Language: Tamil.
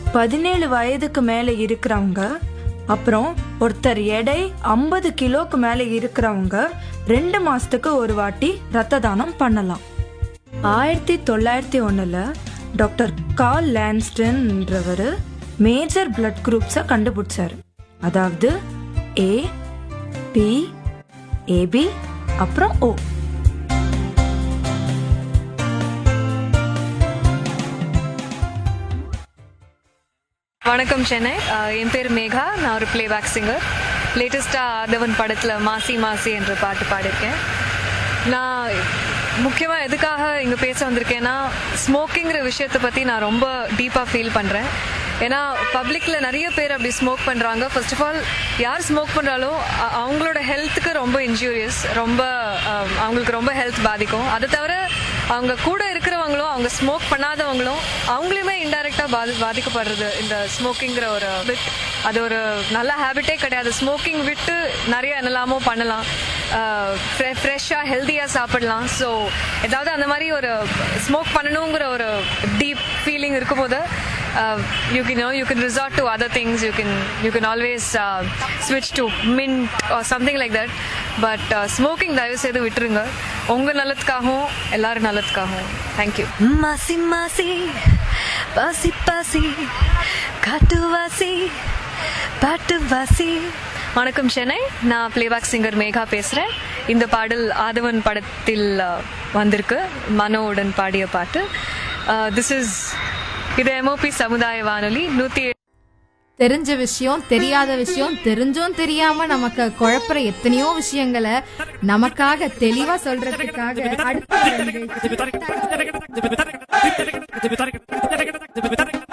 பதினேழு வயதுக்கு மேலே இருக்கிறவங்க அப்புறம் ஒருத்தர் எடை ஐம்பது கிலோக்கு மேலே இருக்கிறவங்க ரெண்டு மாசத்துக்கு ஒரு வாட்டி ரத்த தானம் பண்ணலாம் ஆயிரத்தி தொள்ளாயிரத்தி ஒன்றில் டாக்டர் கால் லான்ஸ்டன்ன்றவர் மேஜர் பிளட் குரூப்ஸை கண்டுபிடிச்சாரு அதாவது ஏ பி ஏபி அப்புறம் ஓ வணக்கம் சென்னை அஹ் என் பேர் மேகா நான் ஒரு பிளேபேக் சிங்கர் லேட்டஸ்ட்டாக ஆதவன் படத்தில் மாசி மாசி என்ற பாட்டு பாடியிருக்கேன் நான் முக்கியமாக எதுக்காக இங்கே பேச வந்திருக்கேன்னா ஸ்மோக்கிங்கிற விஷயத்தை பற்றி நான் ரொம்ப டீப்பாக ஃபீல் பண்ணுறேன் ஏன்னா பப்ளிக்கில் நிறைய பேர் அப்படி ஸ்மோக் பண்ணுறாங்க ஃபர்ஸ்ட் ஆஃப் ஆல் யார் ஸ்மோக் பண்ணுறாலோ அ- அவங்களோட ஹெல்த்துக்கு ரொம்ப இன்ஜூரியஸ் ரொம்ப அஹ், அவங்களுக்கு ரொம்ப ஹெல்த் பாதிக்கும் அதை தவிர அவங்க கூட இருக்கிறவங்களும் அவங்க ஸ்மோக் பண்ணாதவங்களும் அவங்களையுமே இன்டைரக்டாக பாதி பாதிக்கப்படுறது இந்த ஸ்மோக்கிங்கிற ஒரு பிட் அது ஒரு நல்ல ஹேபிட்டே கிடையாது ஸ்மோக்கிங் விட்டு நிறைய என்னெல்லாமோ பண்ணலாம் ஃப்ரெஷ்ஷாக ஹெல்த்தியாக சாப்பிடலாம் ஸோ ஏதாவது அந்த மாதிரி ஒரு ஸ்மோக் பண்ணணுங்கிற ஒரு டீப் ஃபீலிங் இருக்கும்போது you can you can resort to other things you can you can always ஸ்விட்ச் to mint something like that but smoking தயவு செய்து விட்டுருங்க உங்க நல்லதுக்காகவும் எல்லாரும் நல்லதுக்காகவும் தேங்க்யூ மாசி மாசி பாசி பாசி காட்டுவாசி பாட்டுவாசி வணக்கம் சென்னை நான் பிளேபேக் சிங்கர் மேகா பேசுகிறேன் இந்த பாடல் ஆதவன் படத்தில் அஹ், வந்திருக்கு மனோவுடன் பாடிய பாட்டு திஸ் இஸ் இது எம்ஓபி சமுதாய வானொலி நூற்றி தெரிஞ்ச விஷயம் தெரியாத விஷயம் தெரிஞ்சும் தெரியாம நமக்கு குழப்புற எத்தனையோ விஷயங்களை நமக்காக தெளிவா சொல்றதுக்காக அடுத்த ஒரு நிகழ்ச்சி.